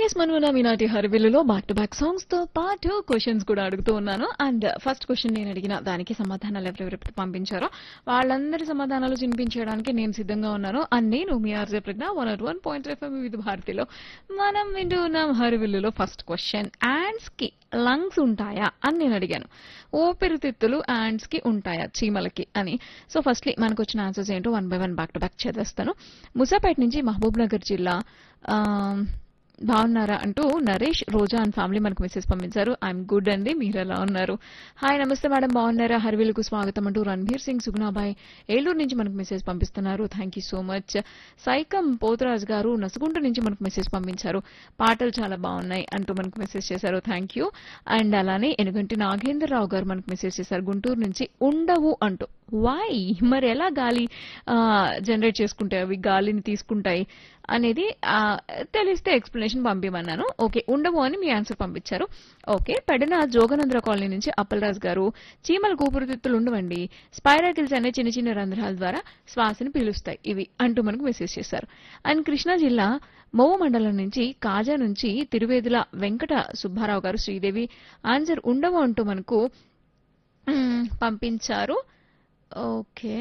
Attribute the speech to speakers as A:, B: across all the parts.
A: Yes మనమున ఈనాటి హరివిల్లులో బ్యాక్ టు బ్యాక్ సాంగ్స్ తో పాటు క్వశ్చన్స్ కూడా అడుగుతూ ఉన్నాను అండ్ ఫస్ట్ క్వశ్చన్ నేను అడిగిన దానికి సమాధానాలు ఎవరెవరు పంపించారో వాళ్ళందరి సమాధానాలు వినిపించడానికి నేను సిద్ధంగా ఉన్నాను అండ్ నేను మీ RJ Pragna one at one point FM Vividh భారతిలో మనం వింటూ ఉన్నాం హరివిల్లులో ఫస్ట్ క్వశ్చన్ యాండ్స్ కి లంగ్స్ ఉంటాయా అని నేను అడిగాను ఊపిరితిత్తులు యాండ్స్ కి ఉంటాయా చీమలకి అని సో ఫస్ట్లీ మనకు వచ్చిన ఆన్సర్స్ ఏంటో one by one back to back చదివేస్తాను ముసాపేట నుంచి మహబూబ్ నగర్ జిల్లా ఆ, బాగున్నారా అంటూ నరేష్ రోజా అండ్ ఫ్యామిలీ మనకు మెసేజ్ పంపించారు ఐఎమ్ గుడ్ అండి మీరు ఎలా ఉన్నారు హాయ్ నమస్తే మేడం బాగున్నారా హర్వీలకు స్వాగతం అంటూ రణ్బీర్ సింగ్ సుగుణాబాయ్ ఏలూరు నుంచి మనకు మెసేజ్ పంపిస్తున్నారు thank you so much Saikam Pothuraj గారు నసుగుంట నుంచి మనకు మెసేజ్ పంపించారు పాటలు చాలా బాగున్నాయి అంటూ మనకు మెసేజ్ చేశారు థ్యాంక్ యూ అండ్ అలానే ఎనుగంటి నాగేంద్రరావు గారు మనకు మెసేజ్ చేశారు గుంటూరు నుంచి ఉండవు అంటూ వై మరి ఎలా గాలి జనరేట్ చేసుకుంటాయి అవి గాలిని తీసుకుంటాయి అనేది ఆ, తెలిస్తే ఎక్స్ప్లెనేషన్ పంపించమన్నాను ఓకే ఉండవు అని మీ ఆన్సర్ పంపించారు ఓకే పెడన జోగనంద్ర కాలనీ నుంచి అప్పలరాజు గారు చీమల కూపురుతిత్తులు ఉండవండి స్పైరాకిల్స్ అనే చిన్న చిన్న రంధ్రాల ద్వారా శ్వాసను పీలుస్తాయి ఇవి అంటూ మనకు మెసేజ్ చేశారు అండ్ కృష్ణా జిల్లా మోవ మండలం నుంచి కాజా నుంచి తిరువేదుల వెంకట సుబ్బారావు గారు శ్రీదేవి ఆన్సర్ ఉండవు అంటూ మనకు మ్మ్, పంపించారు okay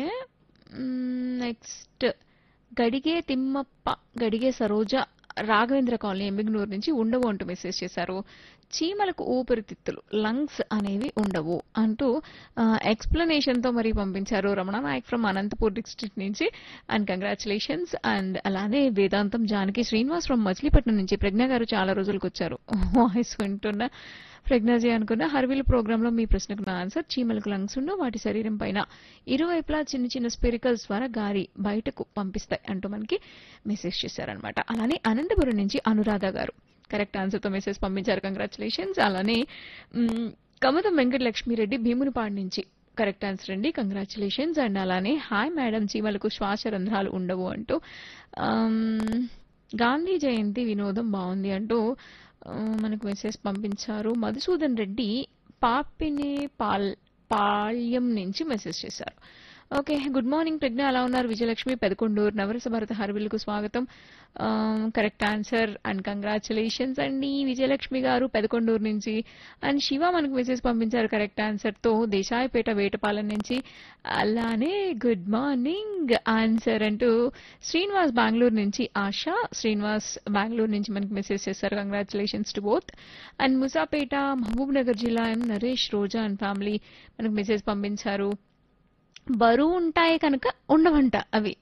A: next Gadige Thimmappa Gadige Saroja Raghavendra colony Embignuru నుంచి ఉండవు అంటూ మెసేజ్ చేశారు చీమలకు ఊపిరితిత్తులు లంగ్స్ అనేవి ఉండవు అంటూ ఎక్స్ప్లెనేషన్ తో మరి పంపించారు రమణ నాయక్ ఫ్రమ్ అనంతపూర్ డిస్ట్రిక్ట్ నుంచి అండ్ కంగ్రాచులేషన్స్ అండ్ అలానే వేదాంతం జానకి శ్రీనివాస్ ఫ్రమ్ మచిలీపట్నం నుంచి ప్రజ్ఞ గారు చాలా రోజులకు వచ్చారు వాయిస్ వింటున్న ప్రజ్ఞాజీ అనుకున్న హర్విల్ ప్రోగ్రామ్ లో మీ ప్రశ్నకు నా ఆన్సర్ చీమలకు లంగ్స్ ఉండు వాటి శరీరం పైన ఇరువైపులా చిన్న చిన్న స్పెరికల్స్ ద్వారా గాలి బయటకు పంపిస్తాయి అంటూ మనకి మెసేజ్ చేశారనమాట అలానే అనంతపురం నుంచి అనురాధ గారు కరెక్ట్ ఆన్సర్ తో మెసేజ్ పంపించారు కంగ్రాచులేషన్స్ అలానే మ్, కమతం వెంకట లక్ష్మీరెడ్డి భీమునిపాడు నుంచి కరెక్ట్ ఆన్సర్ అండి కంగ్రాచులేషన్స్ అండ్ అలానే హాయ్ మేడం చీమలకు శ్వాస రంధ్రాలు ఉండవు అంటూ ఆమ్, గాంధీ జయంతి వినోదం బాగుంది అంటూ ఆ, మనకు మెసేజ్ పంపించారు మధుసూదన్ రెడ్డి పాపిని పాల్ పాళ్యం నుంచి మెసేజ్ చేశారు ఓకే గుడ్ మార్నింగ్ ప్రజ్ఞ ఎలా ఉన్నారు విజయలక్ష్మి పెదకొండూరు నవరస భారత హర్విల్కు స్వాగతం కరెక్ట్ ఆన్సర్ అండ్ కంగ్రాచులేషన్స్ అండి విజయలక్ష్మి గారు పెదకొండూరు నుంచి అండ్ శివ మనకు మెసేజ్ పంపించారు కరెక్ట్ ఆన్సర్ తో దేశాయపేట వేటపాలెం నుంచి అలానే గుడ్ మార్నింగ్ ఆన్సర్ అంటూ శ్రీనివాస్ బెంగళూరు నుంచి ఆశ శ్రీనివాస్ బెంగళూరు నుంచి మనకి మెసేజ్ చేశారు congratulations to both and Musapeta Mahabub Nagar జిల్లా M Naresh Roja and family మనకు మెసేజ్ పంపించారు బరువు ఉంటాయి కనుక ఉండవంట అవి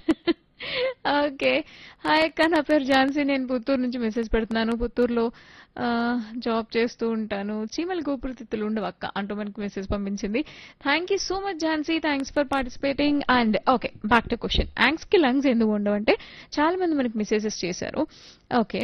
A: ఓకే హాయ్ అక్క నా పేరు ఝాన్సీ నేను పుత్తూరు నుంచి మెసేజ్ పెడుతున్నాను పుత్తూరులో ఆ, జాబ్ చేస్తూ ఉంటాను చీమల గోపురతిత్తులు ఉండవు అక్క అంటూ మనకి మెసేజ్ పంపించింది thank you so much Jhansi thanks for participating and okay back to question ants కి లంగ్స్ ఎందుకు ఉండవు అంటే చాలా మంది మనకి మెసేజెస్ చేశారు okay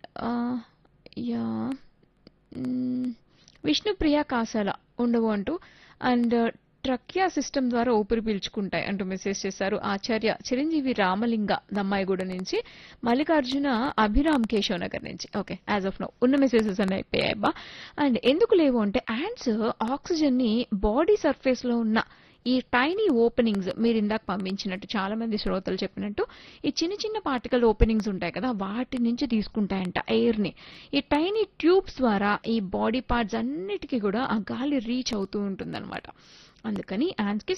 A: yeah hmm. Vishnupriya Kasala ఉండవు అంటూ అండ్ ట్రక్యా సిస్టమ్ ద్వారా ఊపిరి పీల్చుకుంటాయి అంటూ మెసేజ్ చేశారు ఆచార్య చిరంజీవి రామలింగ దమ్మాయిగూడ నుంచి మల్లికార్జున అభిరామ్ కేశవ్ నగర్ నుంచి ఓకే యాజ్ ఆఫ్ నో ఉన్న మెసేజెస్ అన్నీ అయిపోయాయి బా అండ్ ఎందుకు లేవు అంటే యాండ్స్ ఆక్సిజన్ ని బాడీ సర్ఫేస్ లో ఉన్న ఈ టైనీ ఓపెనింగ్స్ మీరు ఇందాక పంపించినట్టు చాలా మంది శ్రోతలు చెప్పినట్టు ఈ చిన్న చిన్న పార్టికల్ ఓపెనింగ్స్ ఉంటాయి కదా వాటి నుంచి తీసుకుంటాయంట ఎయిర్ ని ఈ టైనీ ట్యూబ్స్ ద్వారా ఈ బాడీ పార్ట్స్ అన్నిటికీ కూడా ఆ గాలి రీచ్ అవుతూ ఉంటుందన్నమాట అందుకని యాండ్స్ కి